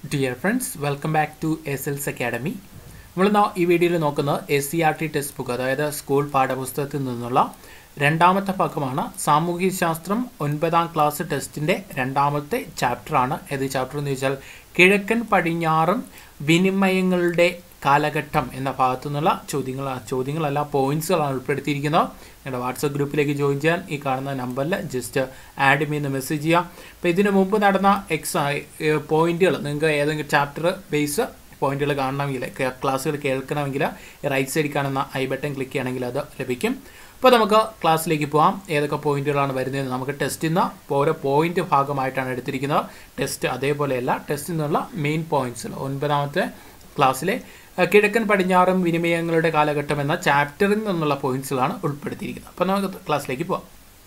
dear friends welcome back to S Ls academy നമ്മളിന്ന് ഈ വീഡിയോയിൽ നോക്കുന്നത് S C R T text book അതായത് സ്കൂൾ പാഠപുസ്തകത്തിൽ നിന്നുള്ള രണ്ടാമത്തെ ഭാഗമാണ് സാമൂഹ്യശാസ്ത്രം ഒൻപതാം ക്ലാസ് ടെസ്റ്റിൻ്റെ രണ്ടാമത്തെ ചാപ്റ്ററാണ് ഏത് ചാപ്റ്റർ എന്ന് ചോദിച്ചാൽ കിഴക്കൻ പടിഞ്ഞാറും വിനിമയങ്ങളുടെ കാലഘട്ടം എന്ന ഭാഗത്തു നിന്നുള്ള ചോദ്യങ്ങൾ ചോദ്യങ്ങളല്ല പോയിന്റ്സുകളാണ് ഉൾപ്പെടുത്തിയിരിക്കുന്നത് ഞങ്ങളുടെ വാട്സപ്പ് ഗ്രൂപ്പിലേക്ക് ജോയിൻ ചെയ്യാൻ ഈ കാണുന്ന നമ്പറിൽ ജസ്റ്റ് ആഡ് ചെയ്യുന്ന മെസ്സേജ് ചെയ്യാം അപ്പോൾ ഇതിനു മുമ്പ് നടന്ന എക്സാ പോയിന്റുകൾ നിങ്ങൾക്ക് ഏതെങ്കിലും ചാപ്റ്റർ ബേസ് പോയിന്റുകൾ കാണണമെങ്കിൽ ക്ലാസ്സുകൾ കേൾക്കണമെങ്കിൽ റൈറ്റ് സൈഡിൽ കാണുന്ന ഐ ബട്ടൺ ക്ലിക്ക് ചെയ്യണമെങ്കിൽ അത് ലഭിക്കും അപ്പോൾ നമുക്ക് ക്ലാസ്സിലേക്ക് പോകാം ഏതൊക്കെ പോയിന്റുകളാണ് വരുന്നത് നമുക്ക് ടെസ്റ്റിൽ നിന്ന് ഓരോ പോയിന്റ് ഭാഗമായിട്ടാണ് എടുത്തിരിക്കുന്നത് ടെസ്റ്റ് അതേപോലെയല്ല ടെസ്റ്റിൽ നിന്നുള്ള മെയിൻ പോയിന്റ്സുകൾ ഒൻപതാമത്തെ ക്ലാസ്സിലെ കിഴക്കൻ പടിഞ്ഞാറും വിനിമയങ്ങളുടെ കാലഘട്ടം എന്ന ചാപ്റ്ററിൽ നിന്നുള്ള പോയിന്റ്സുകളാണ് ഉൾപ്പെടുത്തിയിരിക്കുന്നത് അപ്പോൾ നമുക്ക് ക്ലാസ്സിലേക്ക് പോകാം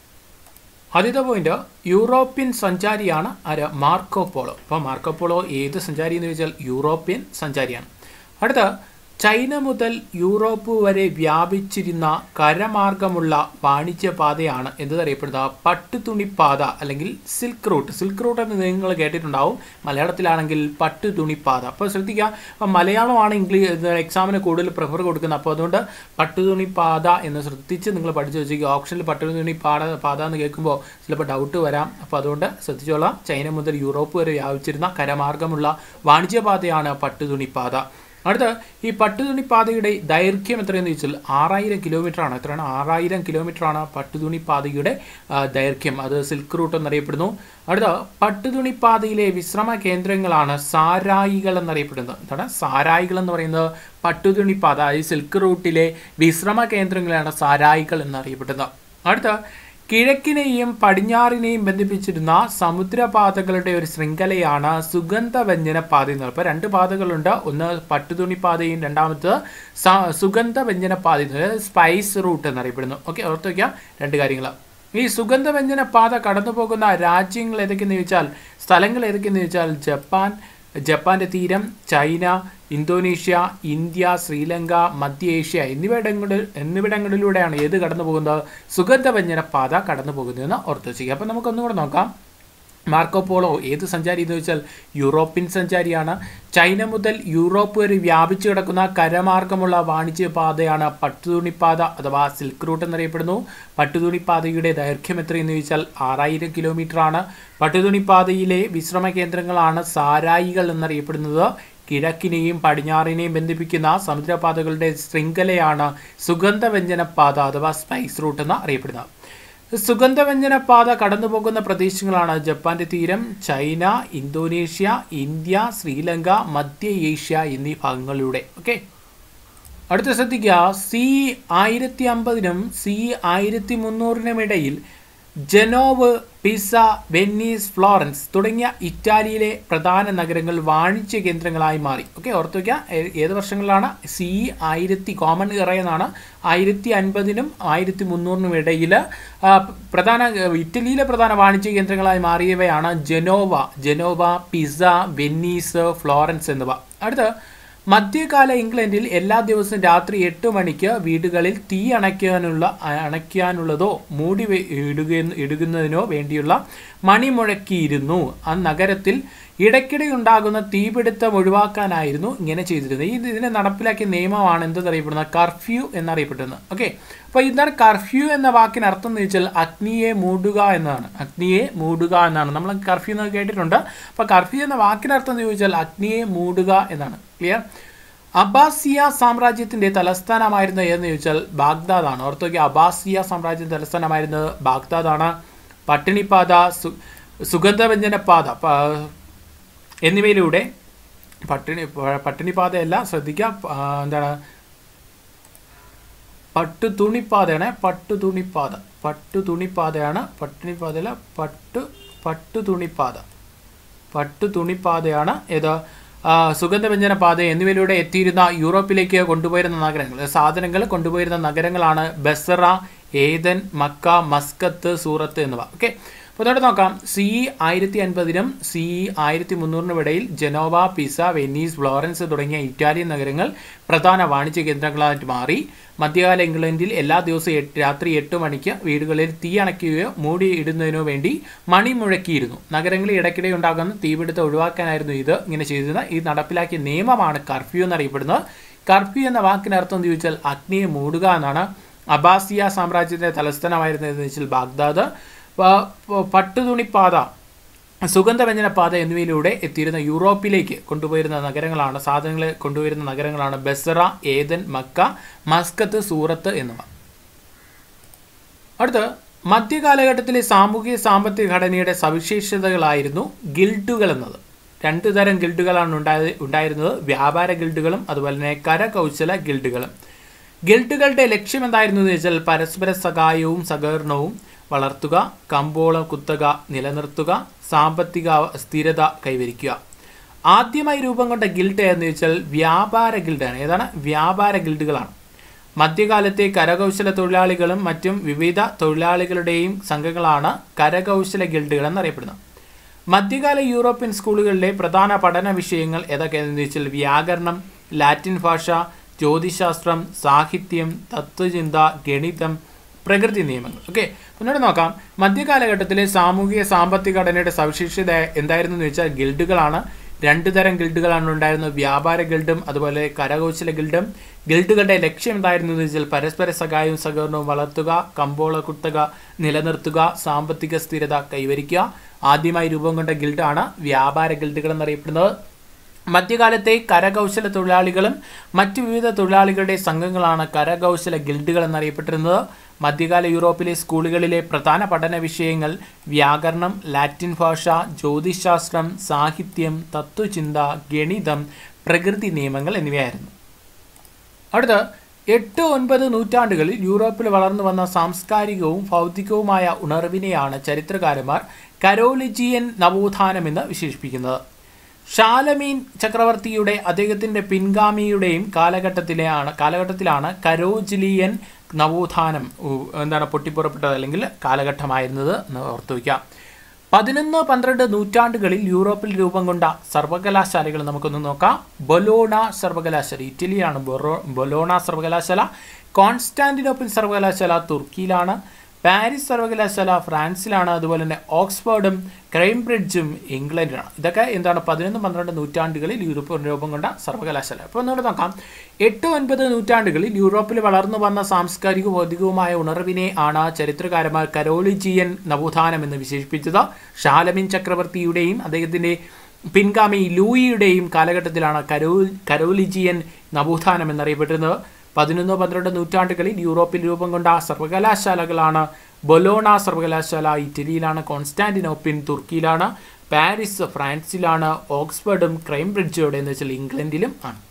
ആദ്യത്തെ പോയിന്റ് യൂറോപ്യൻ സഞ്ചാരിയാണ് ആര് മാർക്കോ പോളോ അപ്പോൾ മാർക്കോ പോളോ ഏത് സഞ്ചാരി എന്ന് ചോദിച്ചാൽ യൂറോപ്യൻ സഞ്ചാരിയാണ് അടുത്ത ചൈന മുതൽ യൂറോപ്പ് വരെ വ്യാപിച്ചിരുന്ന കരമാർഗമുള്ള വാണിജ്യപാതയാണ് എന്തറിയപ്പെടുന്നത് പട്ടുതുണിപ്പാത അല്ലെങ്കിൽ സിൽക്ക് റൂട്ട് സിൽക്ക് റൂട്ട് എന്ന് നിങ്ങൾ കേട്ടിട്ടുണ്ടാവും മലയാളത്തിലാണെങ്കിൽ പട്ടുതുണിപ്പാത അപ്പോൾ ശ്രദ്ധിക്കുക അപ്പോൾ മലയാളമാണ് ഇംഗ്ലീഷ് എക്സാമിന് കൂടുതൽ പ്രിഫർ കൊടുക്കുന്നത് അപ്പോൾ അതുകൊണ്ട് പട്ടുതുണിപ്പാത എന്ന് ശ്രദ്ധിച്ച് നിങ്ങൾ പഠിച്ചു വെച്ചിരിക്കുക ഓപ്ഷനിൽ പട്ടുതുണി പാത പാത എന്ന് കേൾക്കുമ്പോൾ ചിലപ്പോൾ ഡൗട്ട് വരാം അപ്പോൾ അതുകൊണ്ട് ശ്രദ്ധിച്ചോളാം ചൈന മുതൽ യൂറോപ്പ് വരെ വ്യാപിച്ചിരുന്ന കരമാർഗമുള്ള വാണിജ്യപാതയാണ് പട്ടുതുണിപ്പാത അടുത്ത ഈ പട്ടുതുണിപ്പാതയുടെ ദൈർഘ്യം എത്രയെന്ന് ചോദിച്ചാൽ ആറായിരം കിലോമീറ്റർ ആണ് എത്രയാണ് ആറായിരം കിലോമീറ്റർ ആണ് പട്ടുതുണിപ്പാതയുടെ ദൈർഘ്യം അത് സിൽക്ക് റൂട്ട് എന്നറിയപ്പെടുന്നു അടുത്ത പട്ടുതുണിപ്പാതയിലെ വിശ്രമ കേന്ദ്രങ്ങളാണ് സാരായികൾ എന്നറിയപ്പെടുന്നത് എന്താണ് സാരായികൾ എന്ന് പറയുന്നത് പട്ടുതുണിപ്പാത അതായത് സിൽക്ക് റൂട്ടിലെ വിശ്രമ കേന്ദ്രങ്ങളാണ് സാരായികൾ എന്നറിയപ്പെടുന്നത് അടുത്ത കിഴക്കിനെയും പടിഞ്ഞാറിനെയും ബന്ധിപ്പിച്ചിരുന്ന സമുദ്രപാതകളുടെ ഒരു ശൃംഖലയാണ് സുഗന്ധവ്യഞ്ജന പാത എന്ന് പറയുന്നത് അപ്പോൾ രണ്ട് പാതകളുണ്ട് ഒന്ന് പട്ടുതുണി പാതയും രണ്ടാമത് സുഗന്ധവ്യഞ്ജന പാത അതായത് സ്പൈസ് റൂട്ട് എന്നറിയപ്പെടുന്നു ഓക്കെ ഓർത്ത് വയ്ക്കാം രണ്ട് കാര്യങ്ങൾ ഈ സുഗന്ധവ്യഞ്ജന പാത കടന്നു പോകുന്ന രാജ്യങ്ങൾ ഏതൊക്കെയെന്ന് ചോദിച്ചാൽ സ്ഥലങ്ങൾ ഏതൊക്കെയെന്ന് ചോദിച്ചാൽ ജപ്പാൻ ജപ്പാന്റെ തീരം ചൈന ഇന്തോനേഷ്യ ഇന്ത്യ ശ്രീലങ്ക മധ്യ ഏഷ്യ എന്നിവിടങ്ങളിൽ എന്നിവിടങ്ങളിലൂടെയാണ് ഏത് കടന്നു പോകുന്നത് സുഗന്ധവ്യഞ്ജന പാത കടന്നു പോകുന്നതെന്ന് ഓർത്ത് വെച്ചിരിക്കുക അപ്പം നമുക്കൊന്നുകൂടെ നോക്കാം മാർക്കോ പോളോ ഏത് സഞ്ചാരി എന്ന് വെച്ചാൽ യൂറോപ്യൻ സഞ്ചാരിയാണ് ചൈന മുതൽ യൂറോപ്പ് വരെ വ്യാപിച്ചു കിടക്കുന്ന കരമാർഗമുള്ള വാണിജ്യ പാതയാണ് പട്ടുതുണിപ്പാത അഥവാ സിൽക്ക് റൂട്ട് എന്നറിയപ്പെടുന്നു പട്ടുതുണിപ്പാതയുടെ ദൈർഘ്യം എത്രയെന്ന് ചോദിച്ചാൽ ആറായിരം കിലോമീറ്റർ ആണ് പട്ടുതുണിപ്പാതയിലെ വിശ്രമ കേന്ദ്രങ്ങളാണ് സാരായികൾ എന്നറിയപ്പെടുന്നത് കിഴക്കിനെയും പടിഞ്ഞാറിനെയും ബന്ധിപ്പിക്കുന്ന സമുദ്രപാതകളുടെ ശൃംഖലയാണ് സുഗന്ധവ്യഞ്ജന പാത അഥവാ സ്പൈസ് റൂട്ട് എന്ന് അറിയപ്പെടുന്നത് സുഗന്ധവ്യഞ്ജന പാത കടന്നുപോകുന്ന പ്രദേശങ്ങളാണ് ജപ്പാന്റെ തീരം ചൈന ഇന്തോനേഷ്യ ഇന്ത്യ ശ്രീലങ്ക മധ്യ ഏഷ്യ എന്നീ ഭാഗങ്ങളിലൂടെ ഓക്കെ അടുത്ത ശ്രദ്ധിക്കുക സി ആയിരത്തി അമ്പതിനും സി ആയിരത്തി മുന്നൂറിനും ഇടയിൽ ജനോവ് പിസ വെന്നീസ് ഫ്ലോറൻസ് തുടങ്ങിയ ഇറ്റാലിയിലെ പ്രധാന നഗരങ്ങൾ വാണിജ്യ കേന്ദ്രങ്ങളായി മാറി ഓക്കെ ഓർത്തു വയ്ക്കുക ഏത് വർഷങ്ങളിലാണ് സി ആയിരത്തി കോമൺ ഇറ എന്നാണ് ആയിരത്തി അൻപതിനും ആയിരത്തി മുന്നൂറിനും ഇടയിൽ പ്രധാന ഇറ്റലിയിലെ പ്രധാന വാണിജ്യ കേന്ദ്രങ്ങളായി മാറിയവയാണ് Genoa Genoa Pisa Venice Florence എന്നിവ അടുത്ത മധ്യകാല ഇംഗ്ലണ്ടിൽ എല്ലാ ദിവസവും രാത്രി എട്ട് മണിക്ക് വീടുകളിൽ തീ അണയ്ക്കാനുള്ള അണയ്ക്കാനുള്ളതോ മൂടി ഇടുക ഇടുന്നതിനോ വേണ്ടിയുള്ള മണി മുഴക്കിയിരുന്നു ആ നഗരത്തിൽ ഇടയ്ക്കിടെ ഉണ്ടാകുന്ന തീപിടുത്തം ഒഴിവാക്കാനായിരുന്നു ഇങ്ങനെ ചെയ്തിരുന്നത് ഈ ഇതിനെ നടപ്പിലാക്കിയ നിയമമാണ് എന്തെന്നറിയപ്പെടുന്നത് കർഫ്യൂ എന്നറിയപ്പെടുന്നത് ഓക്കെ അപ്പോൾ എന്താണ് കർഫ്യൂ എന്ന വാക്കിന് അർത്ഥം എന്ന് വെച്ചാൽ അഗ്നിയെ മൂടുക എന്നാണ് അഗ്നിയെ മൂടുക എന്നാണ് നമ്മൾ കർഫ്യൂ എന്ന് കേട്ടിട്ടുണ്ട് അപ്പോൾ കർഫ്യൂ എന്ന വാക്കിന് അർത്ഥം എന്ന് ചോദിച്ചാൽ അഗ്നിയെ മൂടുക എന്നാണ് ക്ലിയർ അബാസിയ സാമ്രാജ്യത്തിന്റെ തലസ്ഥാനമായിരുന്നത് ഏതെന്ന് ചോദിച്ചാൽ ബാഗ്ദാദ് ആണ് ഓർത്തോക്കി അബാസിയ സാമ്രാജ്യത്തിന്റെ തലസ്ഥാനമായിരുന്നത് ബാഗ്ദാദ് ആണ് പട്ടിണിപ്പാത സു സുഗന്ധവ്യഞ്ജന പാത എന്നിവയിലൂടെ പട്ടിണി പട്ടിണിപ്പാതയല്ല ശ്രദ്ധിക്കുക എന്താണ് പട്ടു തുണിപ്പാതയാണ് പട്ടു തുണിപ്പാത പട്ടു തുണിപ്പാതയാണ് പട്ടിണിപ്പാതയല്ല പട്ടു പട്ടു തുണിപ്പാത പട്ടു തുണിപ്പാതയാണ് ഏത് സുഗന്ധവ്യഞ്ജന പാത എന്നിവയിലൂടെ എത്തിയിരുന്ന യൂറോപ്പിലേക്ക് കൊണ്ടുപോയിരുന്ന നഗരങ്ങൾ സാധനങ്ങൾ കൊണ്ടുപോയിരുന്ന നഗരങ്ങളാണ് ബസറ ഏതൻ മക്ക മസ്കത്ത് സൂറത്ത് എന്നിവ ഓക്കെ അപ്പോൾ അതോടെ നോക്കാം സി ഇ ആയിരത്തി അൻപതിനും സി ഇ ആയിരത്തി മുന്നൂറിനും ഇടയിൽ Genoa Pisa Venice Florence Italian ഇറ്റാലിയൻ നഗരങ്ങൾ പ്രധാന വാണിജ്യ കേന്ദ്രങ്ങളായിട്ട് മാറി മധ്യകാല ഇംഗ്ലണ്ടിൽ എല്ലാ ദിവസവും എട്ട് രാത്രി എട്ട് മണിക്ക് വീടുകളിൽ തീ അണയ്ക്കുകയോ മൂടി ഇടുന്നതിനോ വേണ്ടി മണി മുഴക്കിയിരുന്നു നഗരങ്ങളിൽ ഇടയ്ക്കിടെ ഉണ്ടാകുന്ന തീപിടുത്തം ഒഴിവാക്കാനായിരുന്നു ഇത് ഇങ്ങനെ ചെയ്തിരുന്നത് ഈ നടപ്പിലാക്കിയ നിയമമാണ് കർഫ്യൂ എന്നറിയപ്പെടുന്നത് കർഫ്യൂ എന്ന വാക്കിനർത്ഥം എന്ന് ചോദിച്ചാൽ അഗ്നിയെ മൂടുക എന്നാണ് അബാസിയ സാമ്രാജ്യത്തിന്റെ തലസ്ഥാനമായിരുന്നതെന്ന് വെച്ചാൽ ബാഗ്ദാദ് പ- പ- പട്ടുതുണിപ്പാത സുഗന്ധവ്യഞ്ജന പാത എന്നിവയിലൂടെ എത്തിയിരുന്ന യൂറോപ്പിലേക്ക് കൊണ്ടുപോയിരുന്ന നഗരങ്ങളാണ് സാധനങ്ങൾ കൊണ്ടുവരുന്ന നഗരങ്ങളാണ് ബസറ ഏതൻ മക്ക മസ്കത്ത് സൂറത്ത് എന്നിവ അടുത്ത് മധ്യകാലഘട്ടത്തിലെ സാമൂഹിക സാമ്പത്തിക ഘടനയുടെ സവിശേഷതകളായിരുന്നു ഗിൽഡുകൾ എന്നത് രണ്ട് തരം ഗിൽഡുകളാണ് ഉണ്ടായ ഉണ്ടായിരുന്നത് വ്യാപാര ഗിൽഡുകളും അതുപോലെ തന്നെ കരകൗശല ഗിൽഡുകളും ഗിൽഡുകളുടെ ലക്ഷ്യം എന്തായിരുന്നു എന്ന് വെച്ചാൽ പരസ്പര സഹായവും സഹകരണവും വളർത്തുക കമ്പോളം കുത്തക നിലനിർത്തുക സാമ്പത്തിക സ്ഥിരത കൈവരിക്കുക ആദ്യമായി രൂപം കൊണ്ട ഗിൽഡ് എന്ന് വെച്ചാൽ വ്യാപാര ഗിൽഡാണ് ഏതാണ് വ്യാപാര ഗിൽഡുകളാണ് മധ്യകാലത്തെ കരകൗശല തൊഴിലാളികളും മറ്റും വിവിധ തൊഴിലാളികളുടെയും സംഘങ്ങളാണ് കരകൗശല ഗിൽഡുകൾ എന്നറിയപ്പെടുന്നത് മധ്യകാല യൂറോപ്യൻ സ്കൂളുകളിലെ പ്രധാന പഠന വിഷയങ്ങൾ ഏതൊക്കെയാണെന്ന് വെച്ചാൽ വ്യാകരണം ലാറ്റിൻ ഭാഷ ജ്യോതിശാസ്ത്രം സാഹിത്യം തത്വചിന്ത ഗണിതം പ്രകൃതി നിയമങ്ങൾ ഓക്കെ പിന്നീട് നോക്കാം മധ്യകാലഘട്ടത്തിലെ സാമൂഹിക സാമ്പത്തിക ഘടനയുടെ സവിശേഷത എന്തായിരുന്നു എന്ന് വെച്ചാൽ ഗിൽഡുകളാണ് രണ്ട് തരം ഗിൽഡുകളാണ് ഉണ്ടായിരുന്നത് വ്യാപാര ഗിൽഡും അതുപോലെ കരകൗശല ഗിൽഡും ഗിൽഡുകളുടെ ലക്ഷ്യം എന്തായിരുന്നു എന്ന് വെച്ചാൽ പരസ്പര സഹായവും സഹകരണവും വളർത്തുക കമ്പോള കുത്തക നിലനിർത്തുക സാമ്പത്തിക സ്ഥിരത കൈവരിക്കുക ആദ്യമായി രൂപം കൊണ്ട ഗിൽഡാണ് വ്യാപാര ഗിൽഡുകൾ എന്നറിയപ്പെടുന്നത് മധ്യകാലത്തെ കരകൗശല തൊഴിലാളികളും മറ്റു വിവിധ തൊഴിലാളികളുടെ സംഘങ്ങളാണ് കരകൗശല ഗിൽഡുകൾ എന്നറിയപ്പെട്ടിരുന്നത് മധ്യകാല യൂറോപ്പിലെ സ്കൂളുകളിലെ പ്രധാന പഠന വിഷയങ്ങൾ വ്യാകരണം ലാറ്റിൻ ഭാഷ ജ്യോതിശാസ്ത്രം സാഹിത്യം തത്വചിന്ത ഗണിതം പ്രകൃതി നിയമങ്ങൾ എന്നിവയായിരുന്നു അടുത്ത എട്ട് ഒൻപത് നൂറ്റാണ്ടുകളിൽ യൂറോപ്പിൽ വളർന്നു വന്ന സാംസ്കാരികവും ഭൗതികവുമായ ഉണർവിനെയാണ് ചരിത്രകാരന്മാർ കരോലിജിയൻ നവോത്ഥാനം എന്ന് വിശേഷിപ്പിക്കുന്നത് ഷാലമീൻ ചക്രവർത്തിയുടെ അദ്ദേഹത്തിന്റെ പിൻഗാമിയുടെയും കാലഘട്ടത്തിലെയാണ് കാലഘട്ടത്തിലാണ് കരോജിലിയൻ നവോത്ഥാനം ഉ- എന്താണ് പൊട്ടിപ്പുറപ്പെട്ടത് അല്ലെങ്കിൽ കാലഘട്ടമായിരുന്നത് എന്ന് ഓർത്തു വയ്ക്കാം പതിനൊന്ന് പന്ത്രണ്ട് നൂറ്റാണ്ടുകളിൽ യൂറോപ്പിൽ രൂപം കൊണ്ട സർവകലാശാലകൾ നമുക്കൊന്ന് നോക്കാം ബൊലോണ സർവകലാശാല ഇറ്റലിയാണ് ബൊറോ ബൊലോണ സർവകലാശാല കോൺസ്റ്റാന്റിനോപ്പിൾ സർവകലാശാല തുർക്കിയിലാണ് പാരീസ് സർവകലാശാല ഫ്രാൻസിലാണ് അതുപോലെ തന്നെ ഓക്സ്ഫോർഡും ക്രൈംബ്രിഡ്ജും ഇംഗ്ലണ്ടിലാണ് ഇതൊക്കെ എന്താണ് പതിനൊന്ന് പന്ത്രണ്ട് നൂറ്റാണ്ടുകളിൽ യൂറോപ്പ് രൂപം കൊണ്ട സർവകലാശാല അപ്പോൾ ഒന്നുകൂടെ നോക്കാം എട്ട് ഒൻപത് നൂറ്റാണ്ടുകളിൽ യൂറോപ്പിൽ വളർന്നു വന്ന സാംസ്കാരിക ഭൗതികവുമായ ഉണർവിനെ ആണ് ചരിത്രകാരന്മാർ കരോളിജിയൻ നവോത്ഥാനം എന്ന് വിശേഷിപ്പിച്ചത് ഷാലമിൻ ചക്രവർത്തിയുടെയും അദ്ദേഹത്തിന്റെ പിൻഗാമി ലൂയിയുടെയും കാലഘട്ടത്തിലാണ് കരോ കരോലിജിയൻ നവോത്ഥാനം എന്നറിയപ്പെട്ടിരുന്നത് പതിനൊന്ന് പന്ത്രണ്ട് നൂറ്റാണ്ടുകളിൽ യൂറോപ്പിൽ രൂപം കൊണ്ട സർവകലാശാലകളാണ് ബൊലോണ സർവകലാശാല ഇറ്റലിയിലാണ് കോൺസ്റ്റാന്റിനോപ്പിൻ തുർക്കിയിലാണ് പാരീസ് ഫ്രാൻസിലാണ് ഓക്സ്ഫോർഡും ക്രൈംബ്രിഡ്ജ് എവിടെ എന്ന് വെച്ചാൽ ഇംഗ്ലണ്ടിലും ആണ്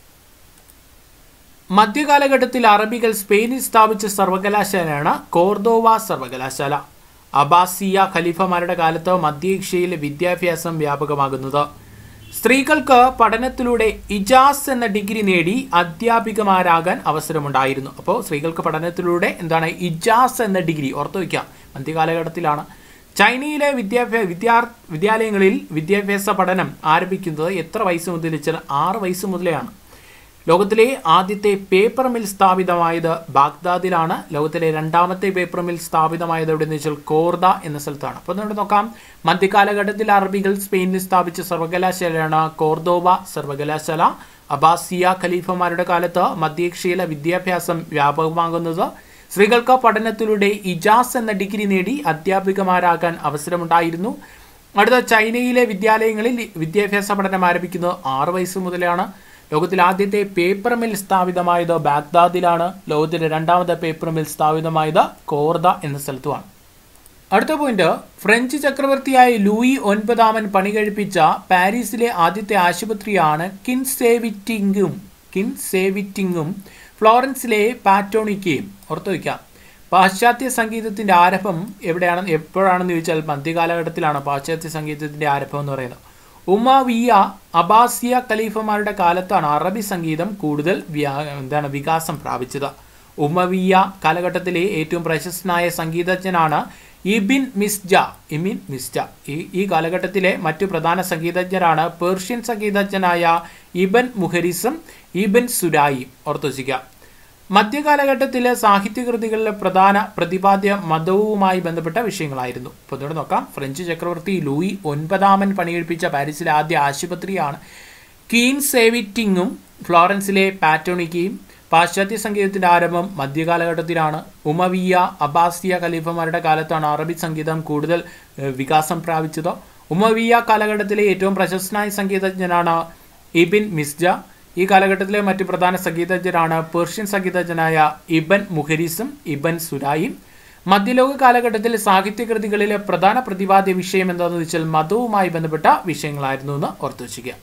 മധ്യകാലഘട്ടത്തിൽ അറബികൾ സ്പെയിനിൽ സ്ഥാപിച്ച സർവകലാശാലയാണ് കോർദോവ സർവകലാശാല അബാസിയ ഖലീഫമാരുടെ കാലത്ത് മധ്യേഷ്യയിലെ വിദ്യാഭ്യാസം വ്യാപകമാകുന്നത് സ്ത്രീകൾക്ക് പഠനത്തിലൂടെ ഇജാസ് എന്ന ഡിഗ്രി നേടി അധ്യാപികമാരാകാൻ അവസരമുണ്ടായിരുന്നു അപ്പോൾ സ്ത്രീകൾക്ക് പഠനത്തിലൂടെ എന്താണ് ഇജാസ് എന്ന ഡിഗ്രി ഓർത്തു വയ്ക്കാം മധ്യകാലഘട്ടത്തിലാണ് ചൈനയിലെ വിദ്യാഭ്യാസ വിദ്യാ വിദ്യാലയങ്ങളിൽ വിദ്യാഭ്യാസ പഠനം ആരംഭിക്കുന്നത് എത്ര വയസ്സ് മുതൽ വെച്ചാൽ ആറ് വയസ്സ് മുതലെയാണ് ലോകത്തിലെ ആദ്യത്തെ പേപ്പർ മിൽ സ്ഥാപിതമായത് ബാഗ്ദാദിലാണ് ലോകത്തിലെ രണ്ടാമത്തെ പേപ്പർ മിൽ സ്ഥാപിതമായത് എവിടെയെന്ന് വെച്ചാൽ കോർദ എന്ന സ്ഥലത്താണ് അപ്പോൾ നമുക്ക് നോക്കാം മധ്യകാലഘട്ടത്തിൽ അറബികൾ സ്പെയിനിൽ സ്ഥാപിച്ച സർവകലാശാലയാണ് കോർദോവ സർവകലാശാല അബാസിയ ഖലീഫമാരുടെ കാലത്ത് മധ്യേഷ്യയിലെ വിദ്യാഭ്യാസം വ്യാപകമാകുന്നത് സ്ത്രീകൾക്ക് പഠനത്തിലൂടെ ഇജാസ് എന്ന ഡിഗ്രി നേടി അധ്യാപികമാരാകാൻ അവസരമുണ്ടായിരുന്നു അടുത്ത ചൈനയിലെ വിദ്യാലയങ്ങളിൽ വിദ്യാഭ്യാസ പഠനം ആരംഭിക്കുന്നത് ആറ് വയസ്സ് മുതലാണ് ലോകത്തിൽ ആദ്യത്തെ പേപ്പർ മിൽ സ്ഥാപിതമായത് ബാഗ്ദാദിലാണ് ലോകത്തിലെ രണ്ടാമത്തെ പേപ്പർ മിൽ സ്ഥാപിതമായത് കോർദ എന്ന സ്ഥലത്തുമാണ് അടുത്ത പോയിന്റ് ഫ്രഞ്ച് ചക്രവർത്തിയായ ലൂയി ഒൻപതാമൻ പണി കഴിപ്പിച്ച പാരീസിലെ ആദ്യത്തെ ആശുപത്രിയാണ് കിൻസേവിറ്റിംഗും കിൻസേവിറ്റിംഗും ഫ്ലോറൻസിലെ പാറ്റോണിക്കയും ഓർത്തു വയ്ക്കാം പാശ്ചാത്യ സംഗീതത്തിന്റെ ആരംഭം എവിടെയാണ് എപ്പോഴാണെന്ന് ചോദിച്ചാൽ മധ്യകാലഘട്ടത്തിലാണ് പാശ്ചാത്യ സംഗീതത്തിന്റെ ആരംഭം എന്ന് പറയുന്നത് ഉമാവിയ അബാസിയ ഖലീഫമാരുടെ കാലത്താണ് അറബി സംഗീതം കൂടുതൽ വ്യാ എന്താണ് വികാസം പ്രാപിച്ചത് ഉമവിയ കാലഘട്ടത്തിലെ ഏറ്റവും പ്രശസ്തനായ സംഗീതജ്ഞനാണ് ഇബിൻ മിസ്ജ ഇമിൻ മിസ്ജ ഈ ഈ കാലഘട്ടത്തിലെ മറ്റു പ്രധാന സംഗീതജ്ഞരാണ് പേർഷ്യൻ സംഗീതജ്ഞനായ ഇബൻ മുഹരിസും ഇബൻ സുരായി ഓർത്തുവച്ചിക്കുക മധ്യകാലഘട്ടത്തിലെ സാഹിത്യകൃതികളിലെ പ്രധാന പ്രതിപാദ്യ മതവുമായി ബന്ധപ്പെട്ട വിഷയങ്ങളായിരുന്നു ഇപ്പോൾ ഇതോടെ നോക്കാം ഫ്രഞ്ച് ചക്രവർത്തി ലൂയി ഒൻപതാമൻ പണിയെടുപ്പിച്ച പാരീസിലെ ആദ്യ ആശുപത്രിയാണ് കീൻ സേവിറ്റിങ്ങും ഫ്ലോറൻസിലെ പാറ്റോണിക്കയും പാശ്ചാത്യ സംഗീതത്തിന്റെ ആരംഭം മധ്യകാലഘട്ടത്തിലാണ് ഉമവിയ അബ്ബാസിയ ഖലീഫമാരുടെ കാലത്താണ് അറബി സംഗീതം കൂടുതൽ ഏഹ്, വികാസം പ്രാപിച്ചത് ഉമവിയ കാലഘട്ടത്തിലെ ഏറ്റവും പ്രശസ്തനായ സംഗീതജ്ഞനാണ് ഇബിൻ മിസ്ജ ഈ കാലഘട്ടത്തിലെ മറ്റു പ്രധാന സംഗീതജ്ഞരാണ് പേർഷ്യൻ സംഗീതജ്ഞനായ ഇബൻ മുഹരിസും ഇബൻ സുരായും മധ്യലോക കാലഘട്ടത്തിൽ സാഹിത്യകൃതികളിലെ പ്രധാന പ്രതിപാദ്യ വിഷയം എന്താണെന്ന് വെച്ചാൽ മതവുമായി ബന്ധപ്പെട്ട വിഷയങ്ങളായിരുന്നു എന്ന് ഓർത്തുവെച്ചിരിക്കുക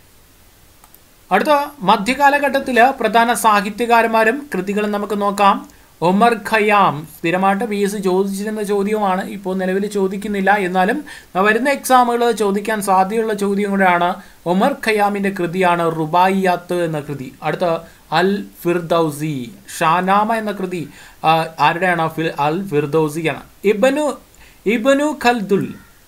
അടുത്ത മധ്യകാലഘട്ടത്തില് പ്രധാന സാഹിത്യകാരന്മാരും കൃതികളും നമുക്ക് നോക്കാം ഒമർ ഖയാം സ്ഥിരമായിട്ട് പി എസ് ചോദിച്ചിരുന്ന ചോദ്യമാണ് ഇപ്പോൾ നിലവിൽ ചോദിക്കുന്നില്ല എന്നാലും വരുന്ന എക്സാമുകൾ ചോദിക്കാൻ സാധ്യതയുള്ള ചോദ്യം കൂടെയാണ് ഒമർ ഖയാമിന്റെ കൃതിയാണ് റുബായിയാത്ത് എന്ന കൃതി അടുത്ത അൽ ഫിർദൌസി ഷാനാമ എന്ന കൃതി ആ, ആരുടെയാണ് ഫിൽ അൽ ഫിർദൌസിയാണ് ഇബനു ഇബനു ഖൽദുൽ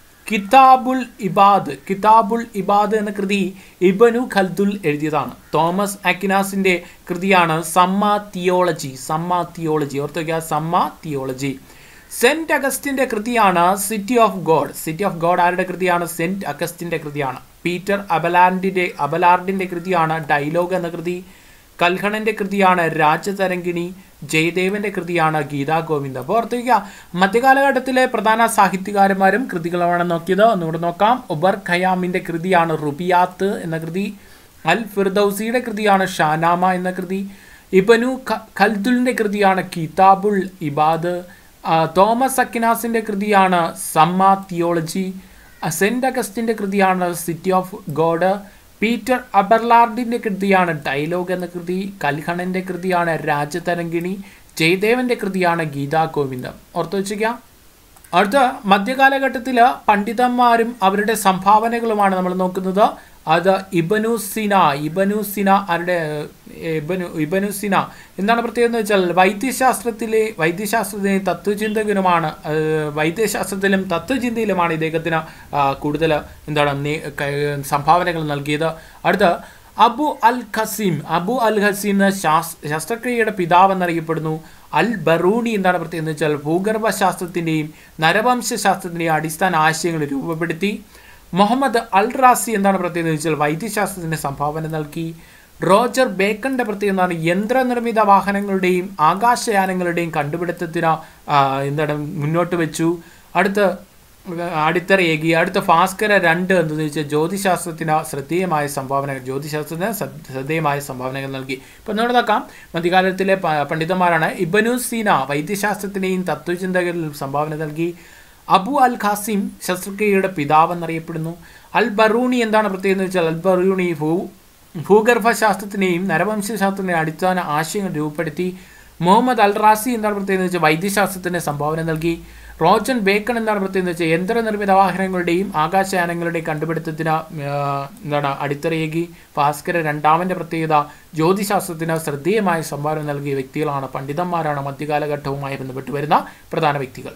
കിതാബുൽ ഇബാദ് കിതാബുൽ ഇബാദ് എന്ന കൃതി ഇബനു ഖൽദുൽ എഴുതിയതാണ് തോമസ് അക്കിനാസിന്റെ കൃതിയാണ് സമ്മ തിയോളജി സമ്മ തിയോളജി ഓർത്തുവയ്ക്കുക സമ്മ തിയോളജി സെന്റ് അഗസ്റ്റിന്റെ കൃതിയാണ് City of God City of God ആരുടെ കൃതിയാണ് സെന്റ് അഗസ്റ്റിന്റെ കൃതിയാണ് പീറ്റർ അബലാൻഡിന്റെ അബലാർഡിന്റെ കൃതിയാണ് ഡയലോഗ് എന്ന കൃതി കൽഹണന്റെ കൃതിയാണ് രാജതരംഗിണി ജയദേവന്റെ കൃതിയാണ് ഗീതാ ഗോവിന്ദ അപ്പോൾ ഓർത്തിരിക്കുക മധ്യകാലഘട്ടത്തിലെ പ്രധാന സാഹിത്യകാരന്മാരും കൃതികളുമാണ് നോക്കിയത് ഒന്നുകൂടെ നോക്കാം ഉബർ ഖയാമിന്റെ കൃതിയാണ് റുബിയാത്ത് എന്ന കൃതി അൽ ഫിർദൌസിയുടെ കൃതിയാണ് ഷാനാമ എന്ന കൃതി ഇബനു ഖ- ഖൽദുലിന്റെ കൃതിയാണ് കിതാബുൾ ഇബാദ് ആ, തോമസ് അക്കിനാസിന്റെ കൃതിയാണ് സമ്മ തിയോളജി സെന്റ് അഗസ്റ്റിന്റെ കൃതിയാണ് സിറ്റി ഓഫ് ഗോഡ് പീറ്റർ അബർലാർഡിന്റെ കൃതിയാണ് ഡയലോഗ് എന്ന കൃതി കൽഹണന്റെ കൃതിയാണ് രാജതരംഗിണി ജയദേവന്റെ കൃതിയാണ് ഗീതാ ഗോവിന്ദം ഓർത്തു വെച്ചിരിക്കാം അടുത്ത മധ്യകാലഘട്ടത്തിൽ പണ്ഡിതന്മാരും അവരുടെ സംഭാവനകളുമാണ് നമ്മൾ നോക്കുന്നത് അത് ഇബനുസിന ഇബനുസിന ആരുടെ ഏഹ്, ഇബനു ഇബനുസിന എന്താണ് പ്രത്യേകത എന്ന് വെച്ചാൽ വൈദ്യശാസ്ത്രത്തിലെ വൈദ്യശാസ്ത്രത്തിലെ തത്വചിന്തകനുമാണ് ഏഹ്, വൈദ്യശാസ്ത്രത്തിലും തത്വചിന്തയിലുമാണ് ഇദ്ദേഹത്തിന് ആ, കൂടുതൽ എന്താണ് നേ- ക- സംഭാവനകൾ നൽകിയത് അടുത്ത അബു അൽ ഖസീം അബു അൽ ഖസീം എന്ന ശാസ് ശസ്ത്രക്രിയയുടെ പിതാവ് എന്നറിയപ്പെടുന്നു അൽ ബറൂണി എന്താണ് പ്രത്യേകത എന്ന് വെച്ചാൽ ഭൂഗർഭശാസ്ത്രത്തിൻ്റെയും നരവംശാസ്ത്രത്തിൻ്റെയും അടിസ്ഥാന ആശയങ്ങൾ രൂപപ്പെടുത്തി മുഹമ്മദ് അൽ റാസി എന്താണ് പ്രത്യേകത എന്ന് വെച്ചാൽ വൈദ്യശാസ്ത്രത്തിന് സംഭാവന നൽകി റോജർ ബേക്കന്റെ പ്രത്യേകത എന്താണ് യന്ത്രനിർമ്മിത വാഹനങ്ങളുടെയും ആകാശയാനങ്ങളുടെയും കണ്ടുപിടുത്തത്തിന് ആ, എന്താണ് മുന്നോട്ട് വെച്ചു അടുത്ത് അടിത്തറയേകി അടുത്ത ഭാസ്കര രണ്ട് എന്തെന്ന് വെച്ചാൽ ജ്യോതിശാസ്ത്രത്തിന് ശ്രദ്ധേയമായ സംഭാവനകൾ ജ്യോതിശാസ്ത്രത്തിന് ശ്രദ്ധ- ശ്രദ്ധേയമായ സംഭാവനകൾ നൽകി ഇപ്പം നമ്മൾ നോക്കാം മധ്യകാലത്തിലെ പ- പണ്ഡിതന്മാരാണ് ഇബനു സീന വൈദ്യശാസ്ത്രത്തിനെയും തത്വചിന്തകളിലും സംഭാവന നൽകി അബു അൽ ഖാസിം ശസ്ത്രക്രിയയുടെ പിതാവ് എന്നറിയപ്പെടുന്നു അൽ ബറൂണി എന്താണ് പ്രത്യേകത എന്ന് വെച്ചാൽ അൽ ബറൂണി ഭൂ ഭൂഗർഭശാസ്ത്രത്തിനെയും നരവംശശാസ്ത്രത്തിനെയും അടിസ്ഥാന ആശയങ്ങൾ രൂപപ്പെടുത്തി മുഹമ്മദ് അൽ റാസി എന്താണ് പ്രത്യേകത എന്ന് വെച്ചാൽ വൈദ്യശാസ്ത്രത്തിന് സംഭാവന നൽകി റോജൻ ബേക്കൺ എന്താണ് പ്രത്യേകത എന്ന് വെച്ചാൽ യന്ത്രനിർമ്മിത വാഹനങ്ങളുടെയും ആകാശയാനങ്ങളുടെയും കണ്ടുപിടുത്തത്തിന് ആ, എന്താണ് അടിത്തറയേകി ഭാസ്കര രണ്ടാമന്റെ പ്രത്യേകത ജ്യോതിശാസ്ത്രത്തിന് ശ്രദ്ധേയമായ സംഭാവന നൽകിയ വ്യക്തികളാണ് പണ്ഡിതന്മാരാണ് മധ്യകാലഘട്ടവുമായി ബന്ധപ്പെട്ട് വരുന്ന പ്രധാന വ്യക്തികൾ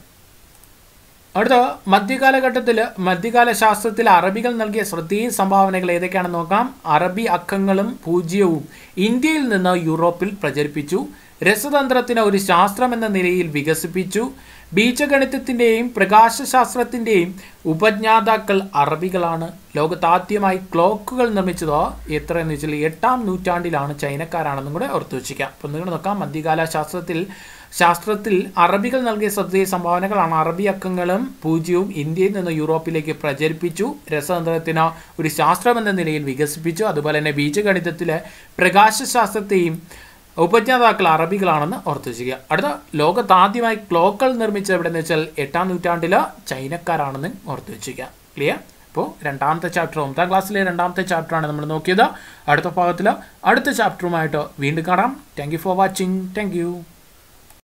അടുത്ത മധ്യകാലഘട്ടത്തിൽ മധ്യകാല ശാസ്ത്രത്തിൽ അറബികൾ നൽകിയ ശ്രദ്ധേയ സംഭാവനകൾ ഏതൊക്കെയാണെന്ന് നോക്കാം അറബി അക്കങ്ങളും പൂജ്യവും ഇന്ത്യയിൽ നിന്ന് യൂറോപ്പിൽ പ്രചരിപ്പിച്ചു രസതന്ത്രത്തിന് ഒരു ശാസ്ത്രം എന്ന നിലയിൽ വികസിപ്പിച്ചു ബീജഗണിതത്തിൻ്റെയും പ്രകാശശാസ്ത്രത്തിൻ്റെയും ഉപജ്ഞാതാക്കൾ അറബികളാണ് ലോകത്താദ്യമായി ക്ലോക്കുകൾ നിർമ്മിച്ചത് എത്രയെന്ന് വെച്ചാൽ എട്ടാം നൂറ്റാണ്ടിലാണ് ചൈനക്കാരാണെന്നും കൂടെ ഓർത്തു വെച്ചിരിക്കാം അപ്പം നിങ്ങൾ നോക്കാം മധ്യകാല ശാസ്ത്രത്തിൽ ശാസ്ത്രത്തിൽ അറബികൾ നൽകിയ ശ്രദ്ധേയ സംഭാവനകളാണ് അറബി അക്കങ്ങളും പൂജ്യവും ഇന്ത്യയിൽ നിന്ന് യൂറോപ്പിലേക്ക് പ്രചരിപ്പിച്ചു രസതന്ത്രത്തിന് ഒരു ശാസ്ത്രം എന്ന നിലയിൽ വികസിപ്പിച്ചു അതുപോലെ തന്നെ ബീജഗണിതത്തിലെ പ്രകാശശാസ്ത്രത്തെയും ഉപജ്ഞാതാക്കൾ അറബികളാണെന്ന് ഓർത്തു വെച്ചിരിക്കുക അടുത്ത ലോകത്താദ്യമായി ക്ലോക്കൾ നിർമ്മിച്ചത് എവിടെയെന്ന് വെച്ചാൽ എട്ടാം നൂറ്റാണ്ടിൽ ചൈനക്കാരാണെന്ന് ഓർത്തു വെച്ചിരിക്കുക ക്ലിയർ അപ്പോൾ രണ്ടാമത്തെ ചാപ്റ്റർ ഒമ്പതാം ക്ലാസ്സിലെ രണ്ടാമത്തെ ചാപ്റ്ററാണ് നമ്മൾ നോക്കിയത് അടുത്ത ഭാഗത്തിൽ അടുത്ത ചാപ്റ്ററുമായിട്ട് വീണ്ടും കാണാം thank you for watching thank U